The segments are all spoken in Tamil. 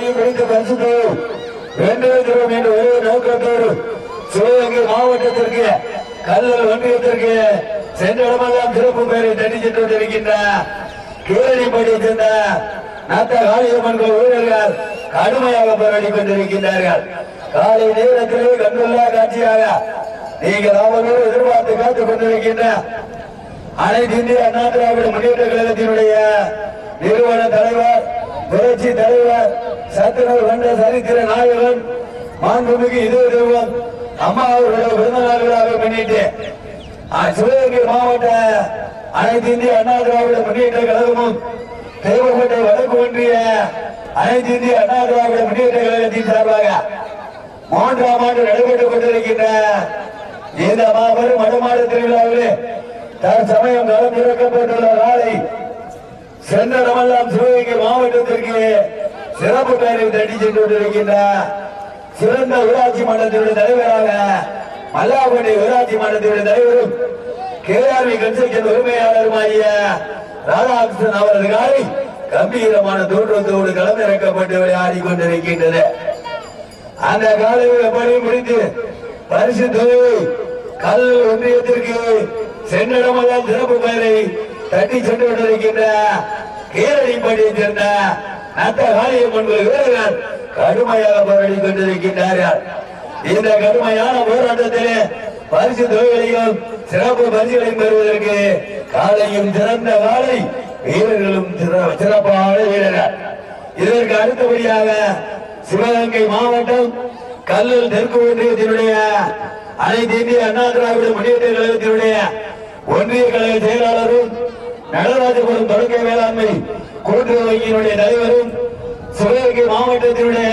இரண்டையும் பிடித்து பரிசுத்து வென்று வைக்கிறோம் என்ற ஒரே நோக்கத்தோடு சிவகங்கை மாவட்டத்திற்கு கல்லல் ஒன்றியத்திற்கு சென்ற இடமெல்லாம் சிறப்பு பெயரை தட்டி சென்று கொண்டிருக்கின்ற கீழடிப்படியை சேர்ந்த நத்த காளியம்மன் கோயில் வீரர்கள் கடுமையாக போராடி கொண்டிருக்கின்றார்கள் காலை நேரத்திலே கண்டுள்ள காட்சியாக நீங்கள் அவர்களோடு எதிர்பார்த்து காத்துக் கொண்டிருக்கின்ற அனைத்து இந்திய அண்ணா திராவிட முன்னேற்ற கழகத்தினுடைய நிறுவன தலைவர் புரட்சி தலைவர் சத்துணர் வந்த சரித்திர நாயகன் மாண்புமிகு இதய தெய்வம் அம்மா அவர்களுடைய பிறந்த நாள் விழாவை முன்னிட்டு அஹ், சிவகங்கை மாவட்ட அனைத்து இந்திய அண்ணா திராவிட முன்னேற்ற கழகமும் தேவக்கோட்டை வடக்கு ஒன்றிய அனைத்து இந்திய அண்ணா திராவிட முன்னேற்ற கழகத்தின் சார்பாக மூன்றாம் ஆண்டு நடைபெற்றுக் கொண்டிருக்கின்ற இந்த மாபெரும் மடமாடு திருவிழாவிலே தற்சமயம் களம் திறக்கப்பட்டுள்ள நாளை சென்றடமெல்லாம் சிவகங்கை மாவட்டத்திற்கு சிறப்பு பெயரை தட்டி சென்று கொண்டிருக்கின்ற சிறந்த ஊராட்சி மன்றத்தினுடைய தலைவராக மல்லாப்பட்டி ஊராட்சி மன்றத்தினுடைய தலைவரும் கேஆர்வி கன்ஸ்ட்ரக்ஷன் உரிமையாளருமாகிய ராதாகிருஷ்ணன் அவரது காலை கம்பீரமான தோற்றத்தோடு களமிறக்கப்பட்டு விளையாடி கொண்டிருக்கின்றது அந்த காலையை எப்படி முடித்து பரிசு தொகை கல் ஒன்றியத்திற்கு சென்னிடமெல்லாம் சிறப்பு பெயரை தட்டி சென்று கொண்டிருக்கின்ற கீழடிப்பட்டியை சேர்ந்த நத்த காளியம்மன் கோயில் வீரர்கள் கடுமையாக போராடி கொண்டிருக்கின்றார்கள் இந்த கடுமையான போராட்டத்திலே பரிசு தொகைகளையும் சிறப்பு பரிசுகளையும் பெறுவதற்கு காலையும் சிறந்த காலை வீரர்களும் சிற- சிறப்பான வீரர்கள் இதற்கு அடுத்தபடியாக சிவகங்கை மாவட்டம் கல்லூர் தெற்கு ஒன்றியத்தினுடைய அனைத்து இந்திய அண்ணா திராவிட முன்னேற்ற கழகத்தினுடைய ஒன்றிய கழக செயலாளரும் நடராஜபுரம் தொடக்க வேளாண்மை கூட்டுறவு வங்கியினுடைய தலைவரும் சிவகங்கை மாவட்டத்தினுடைய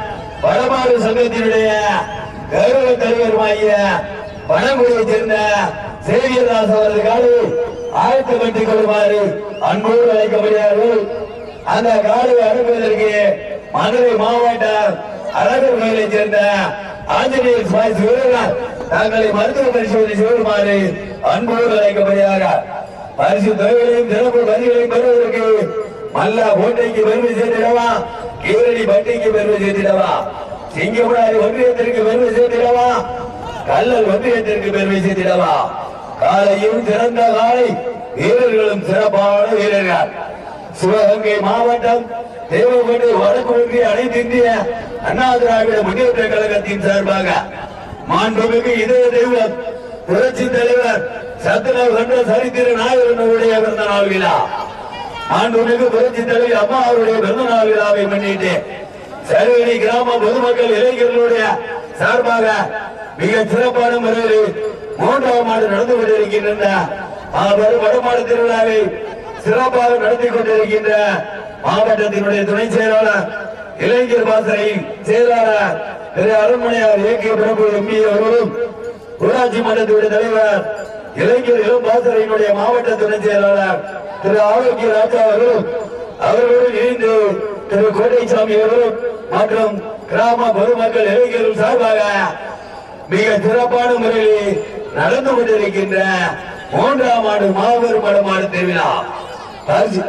வடமாறு சங்கத்தினுடைய கௌரவ தலைவருமாகிய வடங்குடியைச் சேர்ந்த சேவியதாஸ் அவரது காலை ஆயத்தப்பட்டுக் கொள்ளுமாறு அன்போடு அழைக்கப்படுகிறார்கள் அந்த காலை அனுப்புவதற்கு மதுரை மாவட்டம் அழகர் கோயிலைச் சேர்ந்த ஆஞ்சநேயர் சுவாமி வீரர்கள் தங்களை மருத்துவ பரிசோதனை செய்யுமாறு அன்போடு அழைக்கப்படுகிறார்கள் பரிசு தொகைகளையும் சிறப்பு வரிகளையும் பெறுவதற்கு மல்லா கோட்டைக்கு பெருமை சேர்த்திடவா கீழடி பட்டிக்கு பெருமை சேர்த்திடவா சிங்கமுடாரி ஒன்றியத்திற்கு பெருமை சேர்த்திடவா கல்லல் ஒன்றியத்திற்கு பெருமை சேர்த்திடவா காலையும் சிறந்த காலை வீரர்களும் சிறப்பான வீரர்கள் சிவகங்கை மாவட்டம் தேவகோட்டை வடக்கு ஒன்றிய அனைத்து இந்திய அண்ணா திராவிட முன்னேற்ற கழகத்தின் சார்பாக மாண்புமிகு இதய தெய்வம் புரட்சி தலைவர் சத்துணர் கண்ட சரித்திர நாயகனுடைய பிறந்த நாள் விழா மாண்புமிகு புரட்சி தலைவர் அம்மா அவருடைய பிறந்த நாள் விழாவை முன்னிட்டு சருவணி கிராம பொதுமக்கள் இளைஞர்களுடைய சார்பாக மிக சிறப்பான முறையில் மூன்றாம் ஆண்டு நடந்து கொண்டிருக்கின்ற மாபெரும் வடமாடு திருவிழாவை சிறப்பாக நடத்தி கொண்டிருக்கின்ற மாவட்டத்தினுடைய துணை செயலாளர் இளைஞர் பாசறை செயலாளர் திரு அருண்மணியார் ஏகே பிரபு எம்பி அவர்களும் ஊராட்சி மன்றத்துடைய தலைவர் இளைஞர் இளம் பாசறையினுடைய மாவட்ட துணை செயலாளர் திரு ஆரோக்கிய ராஜா அவர்களும் அவர்களோடு இணைந்து திரு கோட்டைசாமி அவர்களும் மற்றும் கிராம பொதுமக்கள் இளைஞர்கள் சார்பாக மிக சிறப்பான முறையில் நடந்து கொண்டிருக்கின்ற மூன்றாம் ஆண்டு மாபெரும் படமாடு திருவிழா பரிசு-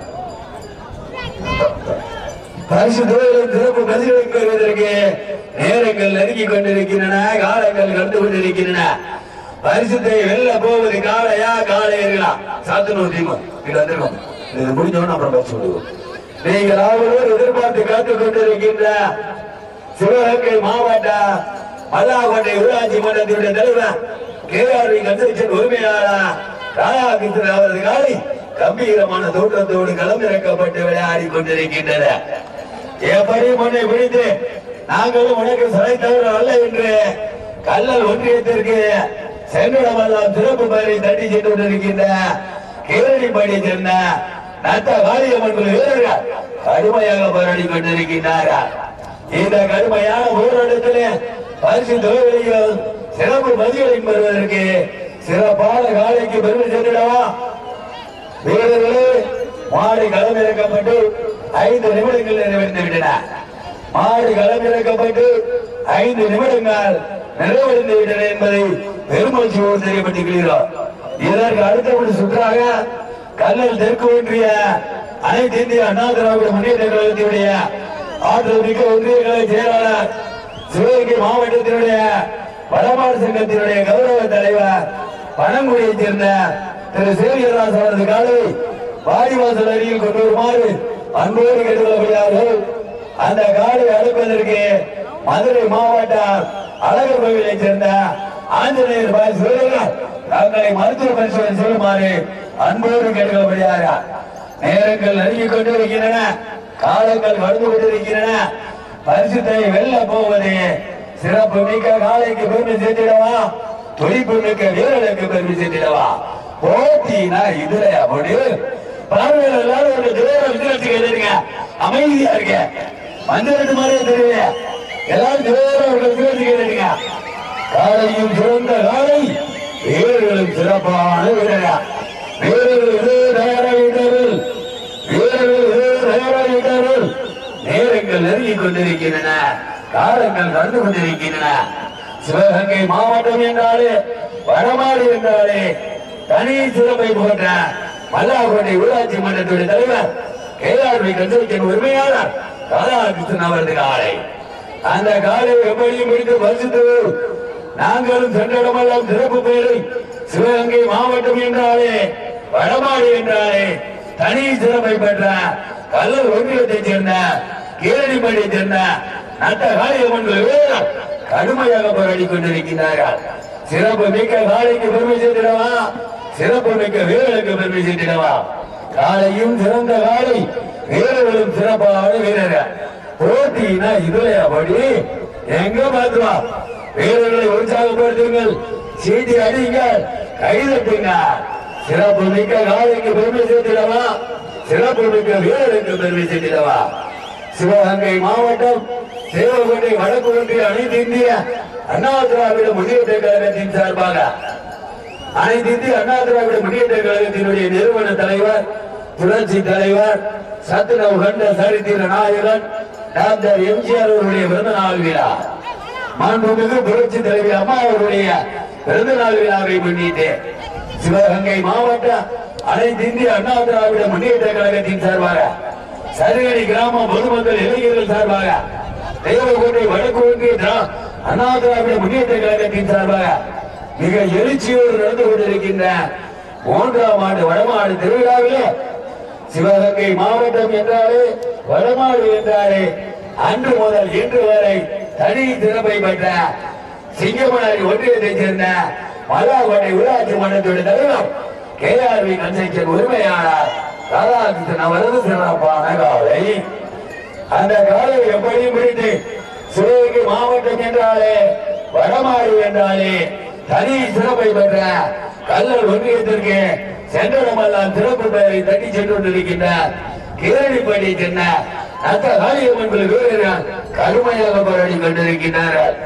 பரிசு தொழிலும் சிறப்பு பதிலை பெறுவதற்கு நேரங்கள் நெருங்கிக் கொண்டிருக்கின்றன காலங்கள் கண்டு கொண்டிருக்கின்றன பரிசுத்தை வெல்ல போவது காளையா காளையர்களா சாத்தனூர் தீமம் இங்க வந்திருக்கோம் இது முடிஞ்சோன்னு அப்புறம் பேச சொல்லுவோம் நீங்கள் அவரோடு எதிர்பார்த்து காத்துக் கொண்டிருக்கின்ற சிவகங்கை மாவட்ட மல்லாக்கோட்டை ஊராட்சி மன்றத்தினுடைய தலைவர் கேஆர்வி கன்ஸ்ட்ரக்ஷன் உரிமையாளர் ராதாகிருஷ்ணன் அவரது காலை கம்பீரமான தோற்றத்தோடு களமிறக்கப்பட்டு விளையாடி கொண்டிருக்கின்றன எப்படி முன்னை பிடித்து நாங்களும் உனக்கு சளைத்தவர் அல்ல என்று கல்லல் ஒன்றியத்திற்கு சென்றிடமெல்லாம் சிறப்பு பெயரை தட்டி சென்று கொண்டிருக்கின்ற கேரளிப்படியை சேர்ந்த நத்த காளியம்மன் குழு வீரர்கள் கடுமையாக போராடி கொண்டிருக்கின்றார்கள் இந்த கடுமையான போராட்டத்திலே பரிசு தொகைகளையும் சிறப்பு மதிகளையும் பெறுவதற்கு சிறப்பான காலைக்கு பெருமை சேர்த்திடவா வீரர்களே மாடு களமிறக்கப்பட்டு ஐந்து நிமிடங்கள் நிறைவடைந்து விட்டன மாடு களமிறக்கப்பட்டு ஐந்து நிமிடங்கள் நிறைவடைந்து விட்டன என்பதை பெருமகிழ்ச்சியோடு தெரியப்பட்டிருக்கிறோம் இதற்கு அடுத்தபடி சுற்றாக கல்லல் தெற்கு ஒன்றிய அனைத்து இந்திய அண்ணா திராவிட முன்னேற்ற கழகத்தினுடைய ஆற்றல் மிக்க ஒன்றிய கலை செயலாளர் சிவகங்கை மாவட்டத்தினுடைய வடமாடு சங்கத்தினுடைய கௌரவ தலைவர் பனங்குடியைச் சேர்ந்த திரு சேவியராஜ் அவரது காலை வாடிவாசல் அருகில் கொண்டு வருமாறு அன்போடு கேட்டுக்கொள்ளப்படுகிறார்கள் அந்த காலை அழைப்பதற்கு மதுரை மாவட்டம் அழகர் கோவிலைச் சேர்ந்த ஆஞ்சநேயர் பாய் சிவலிங்கம் தங்களை மருத்துவ பரிசோதனை செய்யுமாறு அன்போடு கேட்டுக்கொள்ளப்படுகிறார்கள் நேரங்கள் நெருங்கிக் கொண்டிருக்கின்றன காலங்கள் கடந்து கொண்டிருக்கின்றன பரிசுத்தை வெல்ல போவது சிறப்பு மிக்க காலைக்கு பெருமை சேர்த்திடவா துடிப்பு மிக்க வீரர்களுக்கு பெருமை சேர்த்திடவா போட்டினா இதுல அப்படி பார்வையில் எல்லாரும் ஒரு தூரம் விசிலடிச்சு கேட்டுருங்க அமைதியா இருக்க மஞ்சள் மாதிரியே தெரியல எல்லாரும் தூரம் ஒரு விசிலடிச்சு கேட்டுருங்க காலையும் சிறந்த காலை வீரர்களும் சிறப்பான வீரர்கள் வீரர்கள் இதே தயாராகிவிட்டார்கள் வீரர்கள் இதே தயாராகிவிட்டார்கள் நேரங்கள் நெருங்கிக் கொண்டிருக்கின்றன காலங்கள் கடந்து கொண்டிருக்கின்றன சிவகங்கை மாவட்டம் என்றாலே வடமாடு என்றாலே தனி சிறப்பை போன்ற மல்லாக்கோட்டை ஊராட்சி மன்றத்துடைய தலைவர் கேஆர்பி கன்சல்டிங் உரிமையாளர் ராதாகிருஷ்ணன் அவரது காலை அந்த காலை எப்படியும் பிடித்து பரிசுத்து நாங்களும் சென்றடமெல்லாம் சிறப்பு பெயரை சிவகங்கை மாவட்டம் என்றாலே வடமாடு என்றாலே தனி சிறப்பை பெற்ற கல்லூர் ஒன்றியத்தைச் சேர்ந்த கீழடிப்படியைச் சேர்ந்த நட்ட காளியம்மன் வீரர் கடுமையாக போராடி கொண்டிருக்கிறார்கள் சிறப்பு மிக்க காளைக்கு பெருமை சேர்த்திடவா சிறப்பு மிக்க வீரர்களுக்கு பெருமை சேர்த்திடவா காளையும் சிறந்த காளை வீரர்களும் சிறப்பான வீரர்கள் போட்டினா இதுல அப்படி எங்க பாத்துவா வீரர்களை உற்சாகப்படுத்துங்கள் சீட்டி அடிங்கள் கைதட்டுங்க சிறப்பு மிக்க காலைக்கு பெருமை சேர்த்திடவா சிறப்பு மிக்க வீரருக்கு பெருமை சேர்த்திடவா சிவகங்கை மாவட்டம் சேவகோட்டை வடக்கு ஒன்றிய அனைத்து இந்திய அண்ணா திராவிட முன்னேற்ற கழகத்தின் சார்பாக அனைத்து இந்திய அண்ணா திராவிட முன்னேற்ற கழகத்தினுடைய நிறுவன தலைவர் புரட்சி தலைவர் சத்துணவு கண்ட சரித்திர நாயகன் டாக்டர் எம்ஜிஆர் அவருடைய பிறந்த நாள் விழா மாண்புமிகு புரட்சி தலைவி அம்மா அவருடைய பிறந்த நாள் விழாவை முன்னிட்டு சிவகங்கை மாவட்ட அனைத்து இந்திய அண்ணா திராவிட முன்னேற்ற கழகத்தின் சார்பாக சருகடி கிராம பொதுமக்கள் இளைஞர்கள் சார்பாக தேவகோட்டை வடக்கு ஒன்றிய திரா- அண்ணா திராவிட முன்னேற்ற கழகத்தின் சார்பாக மிக எழுச்சியோடு நடந்து கொண்டிருக்கின்ற மூன்றாம் ஆண்டு வடமாடு திருவிழாவிலே சிவகங்கை மாவட்டம் என்றாலே வடமாடு என்றாலே அன்று முதல் இன்று வரை தனி சிறப்பை பெற்ற சிங்கமனாரி ஒன்றியத்தைச் சேர்ந்த மல்லாக்கோட்டை ஊராட்சி மன்றத்துடைய தலைவர் கே ஆர் வி கன்செக்ஷன் உரிமையாளர் ராதாகிருஷ்ணன் அவரது சிறப்பான காலை அந்த காலை எப்படியும் பிடித்து சிவகங்கை மாவட்டம் என்றாலே வடமாடு என்றாலே தனி சிறப்பை பெற்ற கல்லல் ஒன்றியத்திற்கு சென்றடமெல்லாம் சிறப்பு பெயரை தட்டி சென்று கொண்டிருக்கின்ற கிரணிப்படி சென்ன நத்த காளியம்மன் வீரர்கள் கடுமையாக போராடி கொண்டிருக்கின்றார்கள்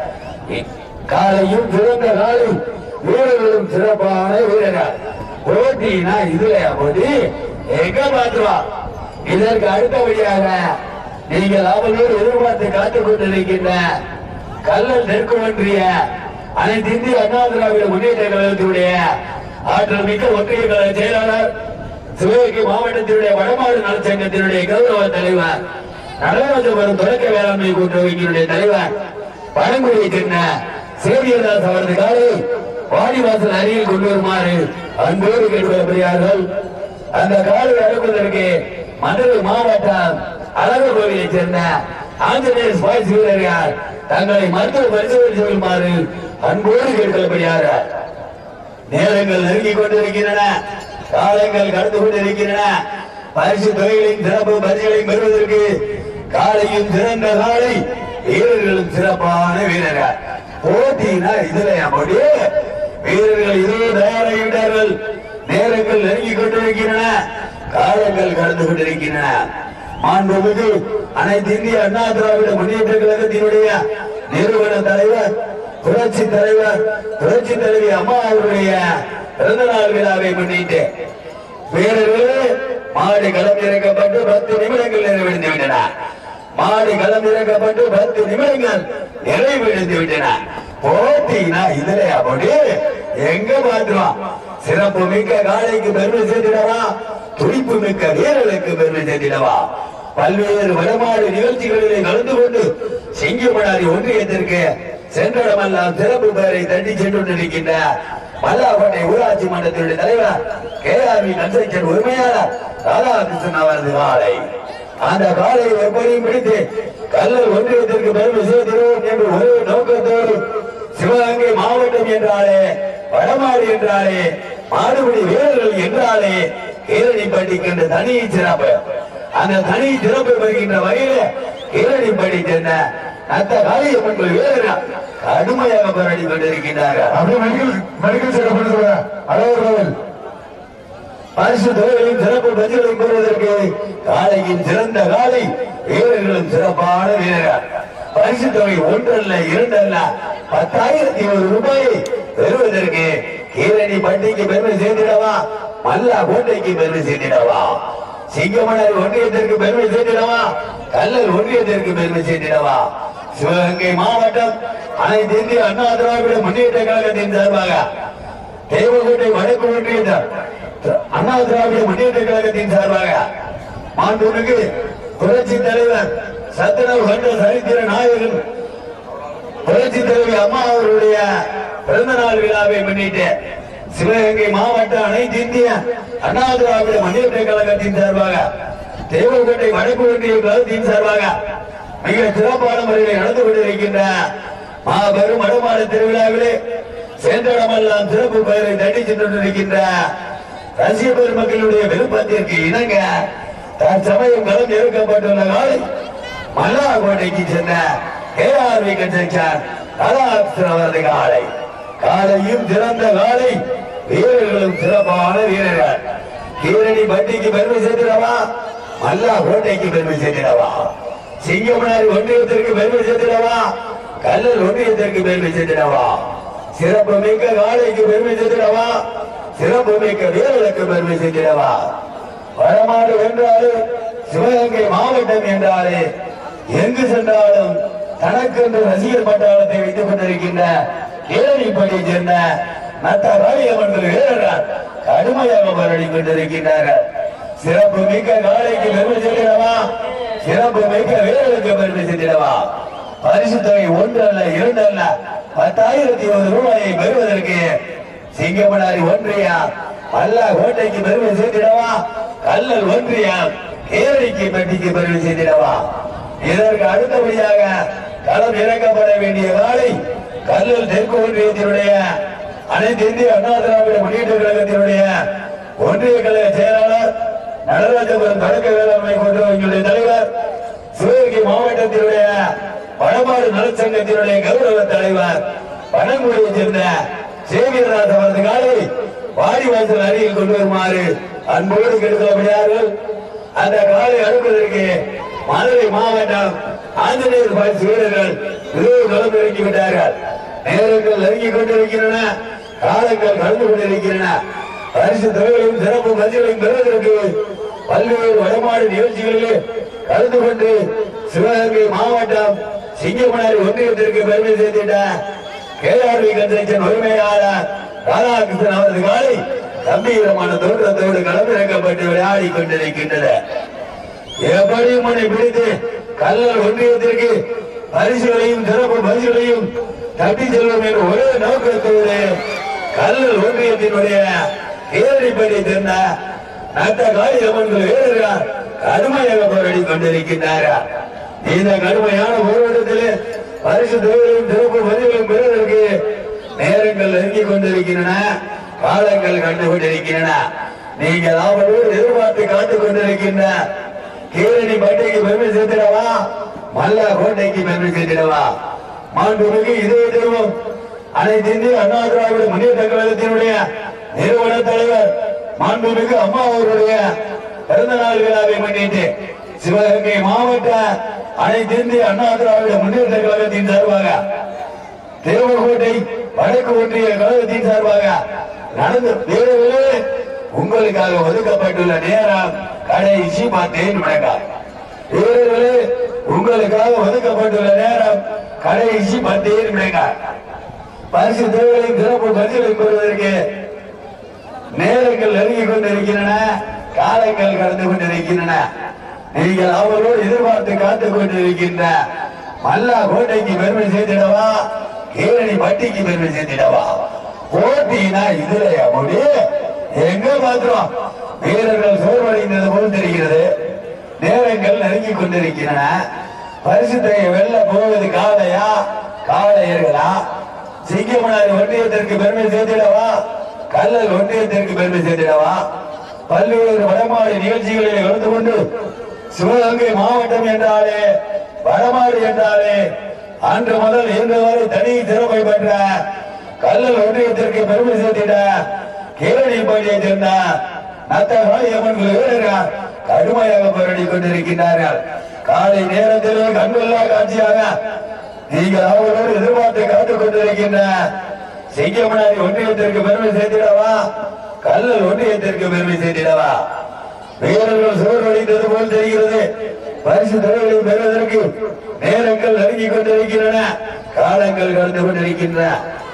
காலையும் சிறந்த காலை வீரர்களும் சிறப்பான வீரர்கள் போட்டினா இதுல போட்டி எங்க பாத்துவா இதற்கு அடுத்தபடியாக நீங்கள் அவர்களோடு எதிர்பார்த்து காத்துக் கொண்டிருக்கின்ற கல்லல் தெற்கு ஒன்றிய அனைத்து இந்திய அண்ணா திராவிட முன்னேற்ற கழகத்தினுடைய ஆற்றல் மிக்க ஒன்றிய கழக செயலாளர் சிவகங்கை மாவட்டத்தினுடைய வடமாடு நலச்சங்கத்தினுடைய கௌரவ தலைவர் நடராஜபுரம் தொடக்க வேளாண்மை கூட்டுறவுடைய தலைவர் பழங்குடியை சேர்ந்த சேவியதாஸ் அவரது காலை வாடிவாசல் அருகில் கொண்டு வருமாறு அன்போடு கேட்டுக்கொள்ளப்படுகிறார்கள் அந்த காலை அழைப்பதற்கு மதுரை மாவட்டம் அழகர் கோவிலைச் சேர்ந்த ஆஞ்சநேயர் ஸ்பாய்ஸ் வீரர்கள் தங்களை மருத்துவ பரிசோதனை செய்யுமாறு அன்போடு கேட்டுக்கொள்ளப்படுகிறார்கள் நேரங்கள் நெருங்கிக் கொண்டிருக்கின்றன காலங்கள் கடந்து கொண்டிருக்கின்றன பரிசு தொகைகளின் சிறப்பு பரிசுகளையும் பெறுவதற்கு காலையும் சிறந்த காலை வீரர்களும் சிறப்பான வீரர்கள் போட்டினா இதுல அப்படி வீரர்கள் இதோ தயாராகிவிட்டார்கள் நேரங்கள் நெருங்கிக் கொண்டிருக்கின்றன காலங்கள் கடந்து கொண்டிருக்கின்றன மாண்புமிகு அனைத்து இந்திய அண்ணா திராவிட முன்னேற்ற கழகத்தினுடைய நிறுவன தலைவர் புரட்சி தலைவர் புரட்சி தலைவி அம்மா அவருடைய பிறந்த நாள் விழாவை முன்னிட்டு வீரர்களே மாடு களம் இறக்கப்பட்டு பத்து நிமிடங்கள் நிறைவடைந்து விட்டன மாடு களம் இறக்கப்பட்டு பத்து நிமிடங்கள் நிறைவடைந்து விட்டன போட்டினா இதுல அப்படி எங்க பாத்துருவான் சிறப்பு மிக்க காலைக்கு பெருமை சேர்த்திடவா துடிப்பு மிக்க வீரர்களுக்கு பெருமை சேர்த்திடவா பல்வேறு வடமாடு நிகழ்ச்சிகளிலே கலந்து கொண்டு சிங்கமடாரி ஒன்றியத்திற்கு சென்றடமெல்லாம் சிறப்பு பெயரை தட்டி சென்று கொண்டிருக்கின்ற மல்லாக்கோட்டை ஊராட்சி மன்றத்தினுடைய தலைவர் கே ஆர் வி கன்ஸ்ட்ரக்ஷன் உரிமையாளர் ராதாகிருஷ்ணன் அவரது காலை அந்த காலை எப்படியும் பிடித்து கல்லல் ஒன்றியத்திற்கு பெருமை சேர்த்திருவோம் என்று ஒரே நோக்கத்தோடு சிவகங்கை மாவட்டம் என்றாலே வடமாடு என்றாலே மாடுபிடி வீரர்கள் என்றாலே கேரணிப்பட்டிக்கின்ற தனி சிறப்பு அந்த தனி சிறப்பு பெறுகின்ற வகையில கேரணிப்பட்டி சென்ற நத்த காளியம்மன் வீரர்கள் கடுமையாக போராடி கொண்டிருக்கின்றார்கள் அப்படியே மெடிக்கல் மெடிக்கல் செக்அப் பண்ணி சொல்லுங்க அழகர் பரிசு தொகைகளின் சிறப்பு பதிலை பெறுவதற்கு காலையின் சிறந்த காலை வீரர்களும் சிறப்பான வீரர்கள் பரிசு தொகை ஒன்றல்ல இரண்டல்ல பத்தாயிரத்தி ஒரு ரூபாயை பெறுவதற்கு கீரணி பட்டிக்கு பெருமை சேர்த்திடவா மல்லா கோட்டைக்கு பெருமை சேர்த்திடவா சிங்கமணர் ஒன்றியத்திற்கு பெருமை சேர்த்திடவா கல்லல் ஒன்றியத்திற்கு பெருமை சேர்த்திடவா சிவகங்கை மாவட்டம் அனைத்து இந்திய அண்ணா திராவிட முன்னேற்ற கழகத்தின் சார்பாக தேவகோட்டை வடக்கு ஒன்றிய அண்ணா திராவிட முன்னேற்ற கழகத்தின் சார்பாக மாண்புமிகு புரட்சி தலைவர் சத்தனவு கண்ட சரித்திர நாயகன் புரட்சி தலைவி அம்மா அவருடைய பிறந்த நாள் விழாவை முன்னிட்டு சிவகங்கை மாவட்ட அனைத்து இந்திய அண்ணா திராவிட முன்னேற்ற கழகத்தின் சார்பாக தேவகோட்டை வடக்கு ஒன்றிய கழகத்தின் சார்பாக மிக சிறப்பான முறையில் நடந்து கொண்டிருக்கின்ற மாபெரும் வடமாடு திருவிழாவிலே சென்றடமெல்லாம் சிறப்பு பெயரை தட்டி சென்றிருக்கின்ற ரசிக பெருமக்களுடைய விருப்பத்திற்கு இணங்க தற்சமயம் களம் இருக்கப்பட்டுள்ள காலை மல்லாகோட்டைக்கு சென்ற கேஆர்வி கன்ஸ்ட்ரக்ஷன் கலாபிரன் அவரது காலை காலையும் சிறந்த காலை வீரர்களும் சிறப்பான வீரர்கள் கீரணி பட்டிக்கு பெருமை சேர்த்திடவா மல்லா கோட்டைக்கு பெருமை சேர்த்திடவா சிங்கமனாரி ஒன்றியத்திற்கு பெருமை சேர்த்திடவா கல்லல் ஒன்றியத்திற்கு பெருமை சேர்த்திடவா சிறப்பு மிக்க காலைக்கு பெருமை சேர்த்திடவா சிறப்பு மிக்க வீரர்களுக்கு பெருமை சேர்த்திடவா வடமாடு என்றாலே சிவகங்கை மாவட்டம் என்றாலே எங்கு சென்றாலும் தனக்கென்று ரசிகர் பட்டாளத்தை வைத்துக் கொண்டிருக்கின்ற கேரளிப்பட்டியை சேர்ந்த நத்த ராயமன்கள் வீரர்கள் கடுமையாக போராடி கொண்டிருக்கின்றார்கள் சிறப்பு மிக்க காலைக்கு பெருமை சேர்த்திடவா சிறப்பு மிக்க வீரர்களுக்கு பெருமை சேர்த்திடவா பரிசு தொகை ஒன்று அல்ல இரண்டு அல்ல பத்தாயிரத்தி ஒரு ரூபாயை பெறுவதற்கு சிங்கமனாரி ஒன்றியா மல்லா கோட்டைக்கு பெருமை சேர்த்திடவா கல்லல் ஒன்றியா கேரளிக்கு பெட்டிக்கு பெருமை சேர்த்திடவா இதற்கு அடுத்தபடியாக களம் இறக்கப்பட வேண்டிய காலை கல்லல் தெற்கு ஒன்றியத்தினுடைய அனைத்து இந்திய அண்ணா திராவிட முன்னேற்ற கழகத்தினுடைய ஒன்றிய கழக செயலாளர் நடராஜபுரம் தொடக்க வேளாண்மை கொண்டவர்களுடைய தலைவர் சிவகங்கை மாவட்டத்தினுடைய வடமாடு நலச்சங்கத்தினுடைய கௌரவ தலைவர் பனங்குடியை சேர்ந்த சேவியராஜ் அவரது காலை வாடிவாசல் அருகில் கொண்டு வருமாறு அன்போடு கெடுக்கப்படுகிறார்கள் அந்த காலை அனுப்புவதற்கு மதுரை மாவட்டம் ஆஞ்சநேயர் பயிற்சி வீரர்கள் விரைவு களம் இறங்கி விட்டார்கள் நேரங்கள் நெருங்கிக் கொண்டிருக்கின்றன காலங்கள் கடந்து கொண்டிருக்கின்றன பரிசு தொகைகளையும் சிறப்பு மதிப்பையும் பெறுவதற்கு பல்வேறு வடமாடு நிகழ்ச்சிகளிலே கலந்து கொண்டு சிவகங்கை மாவட்டம் சிங்கமனாரி ஒன்றியத்திற்கு பெருமை சேர்த்திட்ட கேஆர்வி கன்ஸ்ட்ரக்ஷன் உரிமையாளர் ராதாகிருஷ்ணன் அவரது காலை கம்பீரமான தோற்றத்தோடு களமிறக்கப்பட்டு விளையாடி கொண்டிருக்கின்றது எப்படியும் உன்னை பிடித்து கல்லல் ஒன்றியத்திற்கு பரிசுகளையும் சிறப்பு பரிசுகளையும் தட்டி செல்வோம் என்ற ஒரே நோக்கத்தோடு கல்லல் ஒன்றியத்தினுடைய ஏரடிப்படி சேர்ந்த நட்ட காளியம்மன்கள் வீரர்கள் கடுமையாக போராடி கொண்டிருக்கின்றார்கள் இந்த கடுமையான போராட்டத்திலே பரிசு தொகைகளையும் சிறப்பு பதிவுகளையும் பெறுவதற்கு நேரங்கள் நெருங்கிக் கொண்டிருக்கின்றன காலங்கள் கண்டு கொண்டிருக்கின்றன நீங்கள் அவர்களோடு எதிர்பார்த்து காத்துக் கொண்டிருக்கின்ற கீழடி பட்டைக்கு பெருமை சேர்த்திடவா மல்லா கோட்டைக்கு பெருமை சேர்த்திடவா மாண்புமிகு இதய தெய்வம் அனைத்து இந்திய அண்ணா திராவிட முன்னேற்ற கழகத்தினுடைய நிறுவன தலைவர் மாண்புமிகு அம்மா அவருடைய பிறந்த நாள் விழாவை முன்னிட்டு சிவகங்கை மாவட்ட அனைத்து இந்திய அண்ணா திராவிட முன்னேற்ற கழகத்தின் சார்பாக தேவகோட்டை வடக்கு ஒன்றிய கழகத்தின் சார்பாக நடந்து வீரர்களே உங்களுக்காக ஒதுக்கப்பட்டுள்ள நேரம் கடைசி பத்தேன் நிமிடங்கள் வீரர்களே உங்களுக்காக ஒதுக்கப்பட்டுள்ள நேரம் கடைசி பத்தேன் நிமிடங்கள் பரிசு தேவைகளையும் சிறப்பு பரிசுகளையும் பெறுவதற்கு நேரங்கள் நெருங்கிக் கொண்டிருக்கின்றன காலங்கள் கடந்து கொண்டிருக்கின்றன நீங்கள் அவரோடு எதிர்பார்த்து காத்துக் கொண்டிருக்கின்ற மல்லா கோட்டைக்கு பெருமை சேர்த்திடவா கீழடி பட்டிக்கு பெருமை சேர்த்திடவா போட்டினா இதுலயா முடி எங்க பாத்திரம் வீரர்கள் சோர்வடைந்தது போல் தெரிகிறது நேரங்கள் நெருங்கிக் கொண்டிருக்கின்றன பரிசுத்தை வெல்ல போவது காளையா காளையர்களா சிங்கமனாரி ஒன்றியத்திற்கு பெருமை சேர்த்திடவா கல்லல் ஒன்றியத்திற்கு பெருமை சேர்த்திடவா பல்வேறு வடமாடு நிகழ்ச்சிகளில் கலந்து கொண்டு சிவகங்கை மாவட்டம் என்றாலே வடமாடு என்றாலே அன்று முதல் இன்று வரை தனி திறமை பெற்ற கல்லல் ஒன்றியத்திற்கு பெருமை சேர்த்திட கேரளி பகுதியை சேர்ந்த நத்த காளியம்மன் வீரர்கள் கடுமையாக போராடி கொண்டிருக்கின்றார்கள் காலை நேரத்திலே கண்கொள்ளா காட்சியாக நீங்கள் அவர்களோடு எதிர்பார்த்து காத்துக் கொண்டிருக்கின்ற சிங்கமனாரி ஒன்றியத்திற்கு பெருமை சேர்த்திடவா கல்லல் ஒன்றியத்திற்கு பெருமை சேர்த்திடவா வீரர்கள் சோர்வடைந்தது போல் தெரிகிறது பரிசு தலைவர்களை பெறுவதற்கு நேரங்கள் நெருங்கிக் கொண்டிருக்கின்றன காலங்கள் கடந்து கொண்டிருக்கின்றன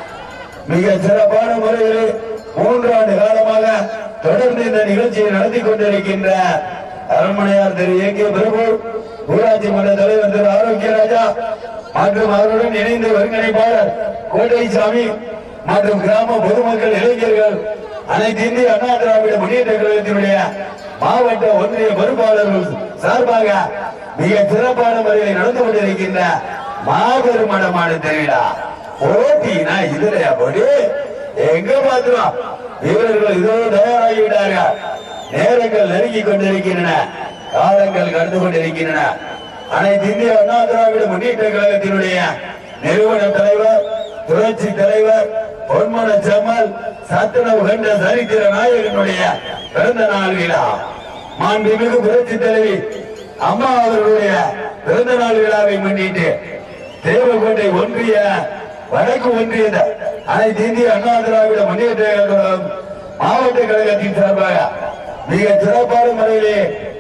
மிக சிறப்பான முறையில் மூன்றாண்டு காலமாக தொடர்ந்து இந்த நிகழ்ச்சியை நடத்தி கொண்டிருக்கின்ற அரண்மனையார் திரு ஏ கே பிரபு ஊராட்சி மன்ற தலைவர் திரு ஆரோக்கிய ராஜா மற்றும் அவருடன் இணைந்து ஒருங்கிணைப்பாளர் கோட்டைசாமி மற்றும் கிராம பொதுமக்கள் இளைஞர்கள் அனைத்து இந்திய அண்ணா திராவிட முன்னேற்ற கழகத்தினுடைய மாவட்ட ஒன்றிய பொறுப்பாளர்கள் சார்பாக மிக சிறப்பான முறையில் நடந்து கொண்டிருக்கின்ற மாபெரும் மடமான திருவிழா போட்டினா இதுலயா போடி எங்க பாத்துறோம் வீரர்கள் இதோ தயாராகி விட்டார்கள் நேரங்கள் நெருங்கிக் கொண்டிருக்கின்றன காலங்கள் கடந்து கொண்டிருக்கின்றன அனைத்து இந்திய அண்ணா திராவிட முன்னேற்ற கழகத்தினுடைய நிறுவன தலைவர் புரட்சி தலைவர் பொன்மன செம்மல் சத்துணவு கண்ட சரித்திர நாயகனுடைய பிறந்த நாள் விழா மாண்புமிகு புரட்சி தலைவி அம்மா அவர்களுடைய பிறந்த நாள் விழாவை முன்னிட்டு தேவக்கோட்டை ஒன்றிய வடக்கு ஒன்றிய அனைத்து இந்திய அண்ணா திராவிட முன்னேற்ற கழகம் மாவட்ட கழகத்தின் சார்பாக மிக சிறப்பான முறையிலே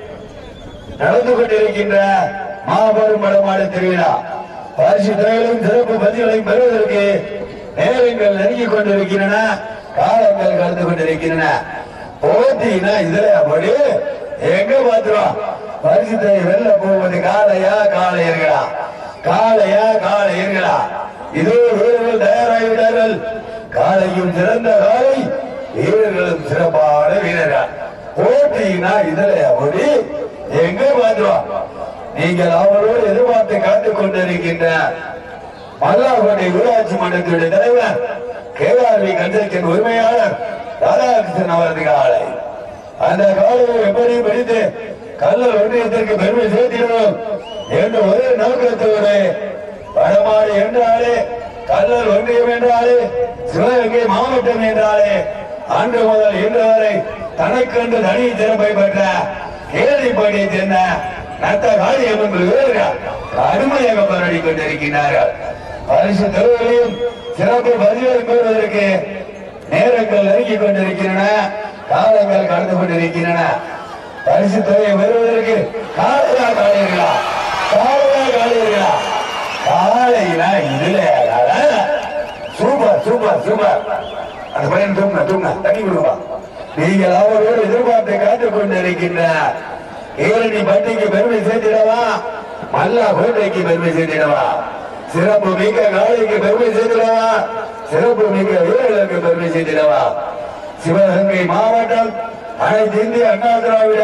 நடந்து கொண்டிருக்கின்ற மாபெரும் வடமாடு திருவிழா பரிசு தொகைகளும் சிறப்பு பதிவுகளையும் பெறுவதற்கு நேரங்கள் நெருங்கிக் கொண்டிருக்கின்றன காலங்கள் கடந்து கொண்டிருக்கின்றன போட்டினா இதுல அப்படி எங்க பாத்துறோம் பரிசு தொகை வெல்ல போவது காளையா காளையர்களா காளையா காளையர்களா இதோ வீரர்கள் தயாராகிவிட்டார்கள் காளையும் சிறந்த காளை வீரர்களும் சிறப்பான வீரர்கள் போட்டினா இதுல அப்படி எங்க பாத்துறோம் நீங்கள் அவரோடு எதிர்பார்த்து காத்துக் கொண்டிருக்கின்ற மல்லார்கோட்டை ஊராட்சி மன்றத்தினுடைய தலைவர் கேஆர்வி கன்சல்டின் உரிமையாளர் ராதாகிருஷ்ணன் அவரது காலை அந்த காலையை எப்படி பிடித்து கல்லல் ஒன்றியத்திற்கு பெருமை சேர்த்திடணும் என்ற ஒரே நோக்கத்தோடு வடமாடு என்றாலே கல்லல் ஒன்றியம் என்றாலே சிவகங்கை மாவட்டம் என்றாலே அன்று முதல் இன்று வரை தனக்கென்று தனி சிறப்பை பெற்ற கேரளிப்படியை சேர்ந்த நத்த காளியம்மன் வீரர்கள் கடுமையாக போராடி கொண்டிருக்கின்றார்கள் பரிசு தொழிலையும் சிறப்பு பதிவுகளை பெறுவதற்கு நேரங்கள் நெருங்கிக் கொண்டிருக்கின்றன காலங்கள் கடந்து கொண்டிருக்கின்றன பரிசு தொகையை பெறுவதற்கு காலையா காலையர்களா காலையா காலையர்களா காலையில இதுல சூப்பர் சூப்பர் சூப்பர் அந்த பையன் தூங்க தூங்க தண்ணி கொடுப்பா நீங்கள் அவரோடு எதிர்பார்த்து காத்துக் கொண்டிருக்கின்ற ஏழனி பட்டிக்கு பெருமை சேர்த்திடவா மல்லா கோட்டைக்கு பெருமை சேர்த்திடவா சிறப்பு மிக்க காலைக்கு பெருமை சேர்த்திடவா சிறப்பு மிக்க வீரர்களுக்கு பெருமை சேர்த்திடவா சிவகங்கை மாவட்டம் அனைத்து இந்திய அண்ணா திராவிட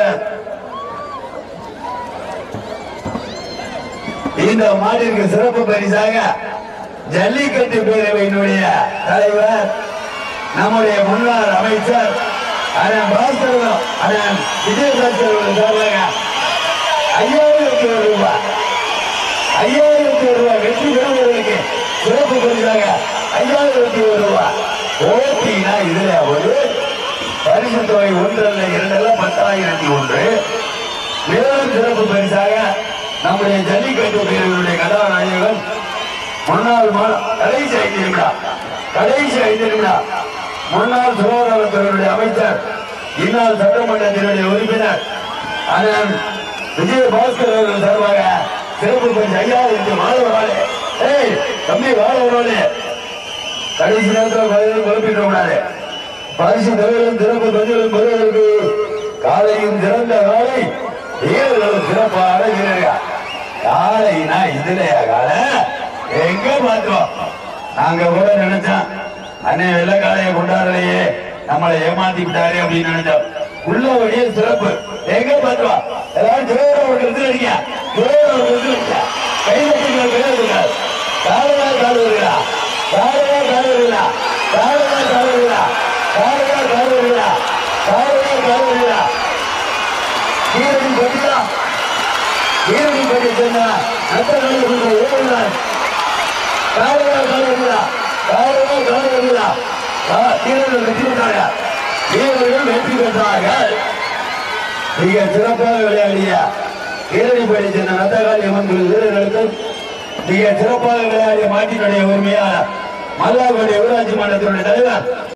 இந்த மாநில சிறப்பு பரிசாக ஜல்லிக்கட்டு பேரவையினுடைய தலைவர் நம்முடைய முன்னாள் அமைச்சர் அண்ணன் பாஸ்கர் அண்ணன் விஜயபாஸ்கர் அவர்கள் சார்பாக ஐயாயிரத்தி ஒரு ரூபாய் ஐயாயிரத்தி ஒரு ரூபாய் வெற்றி பெறுவதற்கு சிறப்பு பரிசாக ஐயாயிரத்தி ஒரு ரூபாய் ஓட்டினா இதுல ஒரு பரிசு தொகை ஒன்றல்ல இரண்டல்ல பத்தாயிரத்தி ஒன்று மேலும் சிறப்பு பரிசாக நம்முடைய ஜல்லிக்கட்டு வீரர்களுடைய கதாநாயகன் முன்னாள் மா- கடைசி ஐந்து நிமிடம் கடைசி ஐந்து நிமிடம் முன்னாள் சுகாதாரத்துறையுடைய அமைச்சர் இந்நாள் சட்டமன்றத்தினுடைய உறுப்பினர் அண்ணன் விஜய பாஸ்கர் அவர்கள் சார்பாக சிறப்பு பரிசு ஐயாயிரத்தி மாணவர்களே ஏய் தம்பி மாணவர்களே கடைசி நேரத்தில் பதிலும் குழப்பிட்டு கூடாது பரிசு தொகையிலும் சிறப்பு பதிலும் பெறுவதற்கு காலையும் சிறந்த காலை வீரர்களும் சிறப்பான வீரர்கள் காலைனா இதுலயா காலை எங்க பார்த்தோம் நாங்க கூட நினைச்சோம் அண்ணே வெள்ள காளையை கொண்டாடலையே நம்மளை ஏமாத்தி விட்டாரு அப்படின்னு நினைச்சோம் உள்ள வழியே சிறப்பு எங்க பார்த்தோம் எல்லாரும் ஜோரா ஒரு இடத்துல அடிங்க ஜோரா ஒரு இடத்துல அடிங்க கைதட்டுங்க கைதட்டுங்க காலையா காலுங்களா காலையா காலுங்களா காலையா காலுங்களா காலையா காலுங்களா காலையா காலுங்களா வீரடி பட்டியா வீரடி பட்டி சொன்னா நத்த காலம் சொல்ற ஓடுனார் காலையா காலுங்களா காலையா காலுங்களா வீரர்கள் வெற்றி பெற்றாங்க வீரர்கள் வெற்றி பெற்றார்கள் மிக சிறப்பாக விளையாடிய வீரடி படி சென்ற நத்தகாளி அம்மன் குழு வீரர்களுக்கும் மிக சிறப்பாக விளையாடிய மாட்டினுடைய உரிமையாளர் மல்லாவுடைய ஊராட்சி மன்றத்தினுடைய தலைவர்